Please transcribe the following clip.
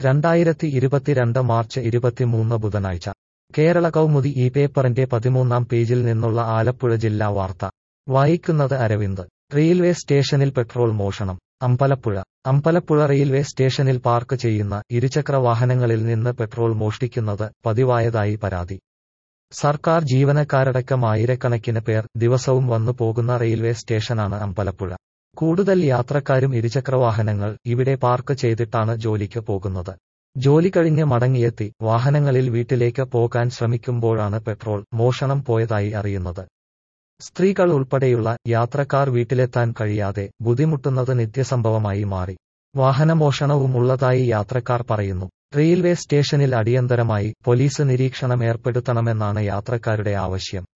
രണ്ടായിരത്തി ഇരുപത്തിരണ്ട് മാർച്ച് ഇരുപത്തിമൂന്ന് ബുധനാഴ്ച കേരള കൗമുദി ഈ പേപ്പറിന്റെ പതിമൂന്നാം പേജിൽ നിന്നുള്ള ആലപ്പുഴ ജില്ലാ വാർത്ത വായിക്കുന്നത് അരവിന്ദ് റെയിൽവേ സ്റ്റേഷനിൽ പെട്രോൾ മോഷണം അമ്പലപ്പുഴ അമ്പലപ്പുഴ റെയിൽവേ സ്റ്റേഷനിൽ പാർക്ക് ചെയ്യുന്ന ഇരുചക്ര വാഹനങ്ങളിൽ നിന്ന് പെട്രോൾ മോഷ്ടിക്കുന്നത് പതിവായതായി പരാതി സർക്കാർ ജീവനക്കാരടക്കം ആയിരക്കണക്കിന് പേർ ദിവസവും വന്നു പോകുന്ന റെയിൽവേ സ്റ്റേഷനാണ് അമ്പലപ്പുഴ കൂടുതൽ യാത്രക്കാരും ഇരുചക്രവാഹനങ്ങൾ ഇവിടെ പാർക്ക് ചെയ്തിട്ടാണ് ജോലിക്ക് പോകുന്നത് ജോലി കഴിഞ്ഞ് മടങ്ങിയെത്തി വാഹനങ്ങളിൽ വീട്ടിലേക്ക് പോകാൻ ശ്രമിക്കുമ്പോഴാണ് പെട്രോൾ മോഷണം പോയതായി അറിയുന്നത് സ്ത്രീകൾ ഉൾപ്പെടെയുള്ള യാത്രക്കാർ വീട്ടിലെത്താൻ കഴിയാതെ ബുദ്ധിമുട്ടുന്നത് നിത്യസംഭവമായി മാറി വാഹനമോഷണവും ഉള്ളതായി യാത്രക്കാർ പറയുന്നു റെയിൽവേ സ്റ്റേഷനിൽ അടിയന്തരമായി പോലീസ് നിരീക്ഷണം ഏർപ്പെടുത്തണമെന്നാണ് യാത്രക്കാരുടെ ആവശ്യം